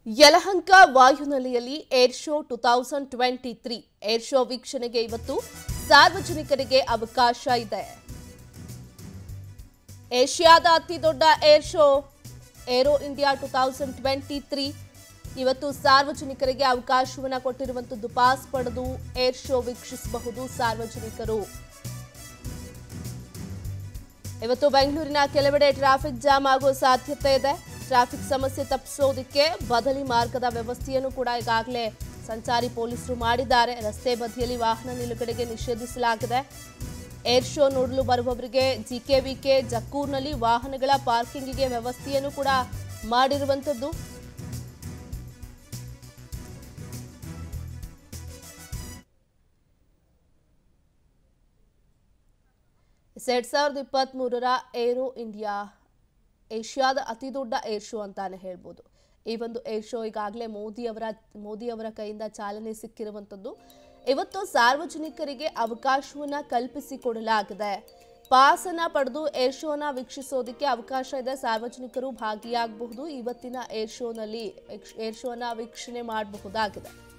ಯಲಹಂಕ ವಾಯುನೆಲೆಯಲ್ಲಿ air show two thousand twenty three air show ವೀಕ್ಷಣೆಗೆ ಇವತ್ತು ಸಾರ್ವಜನಿಕರಿಗೆ ಅವಕಾಶ ಇದೆ ಏಷ್ಯಾದ ಅತಿ ದೊಡ್ಡ air show Aero India two thousand twenty three ಇವತ್ತು ಸಾರ್ವಜನಿಕರಿಗೆ ಅವಕಾಶವನ್ನು ಕೊಟ್ಟಿರುವಂಥದ್ದು ಪಾಸ್ ಪಡೆದು ಏರ್ ಶೋ ವೀಕ್ಷಿಸಬಹುದು ಸಾರ್ವಜನಿಕರು ಇವತ್ತು ಬೆಂಗಳೂರಿನ ಕೆಲವೆಡೆ ಟ್ರಾಫಿಕ್ ಜಾಮ್ ಆಗುವ ಸಾಧ್ಯತೆ ಇದೆ ಟ್ರಾಫಿಕ್ ಸಮಸ್ಯೆ ತಪ್ಪಿಸೋದಕ್ಕೆ ಬದಲಿ ಮಾರ್ಗದ ವ್ಯವಸ್ಥೆಯನ್ನು ಕೂಡ ಈಗಾಗಲೇ ಸಂಚಾರಿ ಪೊಲೀಸರು ಮಾಡಿದ್ದಾರೆ ರಸ್ತೆ ಬದಿಯಲ್ಲಿ ವಾಹನ ನಿಲುಗಡೆಗೆ ನಿಷೇಧಿಸಲಾಗಿದೆ ಏರ್ ಶೋ ನೋಡಲು ಬರುವವರಿಗೆ ಜಿಕೆವಿಕೆ ಜಕ್ಕೂರ್ನಲ್ಲಿ ವಾಹನಗಳ ಪಾರ್ಕಿಂಗಿಗೆ ವ್ಯವಸ್ಥೆಯನ್ನು ಕೂಡ ಮಾಡಿರುವಂಥದ್ದು ಎರಡ್ ಸಾವಿರದ ಇಪ್ಪತ್ತ್ ಮೂರರ ಏರೋ ಇಂಡಿಯಾ ಏಷ್ಯಾದ ಅತಿ ದೊಡ್ಡ ಏರ್ ಶೋ ಅಂತಾನೆ ಹೇಳ್ಬೋದು ಈ ಒಂದು ಏರ್ ಶೋ ಈಗಾಗಲೇ ಮೋದಿಯವರ ಮೋದಿಯವರ ಕೈಯಿಂದ ಚಾಲನೆ ಸಿಕ್ಕಿರುವಂಥದ್ದು ಇವತ್ತು ಸಾರ್ವಜನಿಕರಿಗೆ ಅವಕಾಶವನ್ನ ಕಲ್ಪಿಸಿಕೊಡಲಾಗಿದೆ ಪಾಸನ್ನ ಪಡೆದು ಏರ್ ಶೋನ ವೀಕ್ಷಿಸೋದಕ್ಕೆ ಅವಕಾಶ ಇದೆ ಸಾರ್ವಜನಿಕರು ಭಾಗಿಯಾಗಬಹುದು ಇವತ್ತಿನ ಏರ್ ಶೋನಲ್ಲಿ ಏರ್ ಶೋನ ವೀಕ್ಷಣೆ ಮಾಡಬಹುದಾಗಿದೆ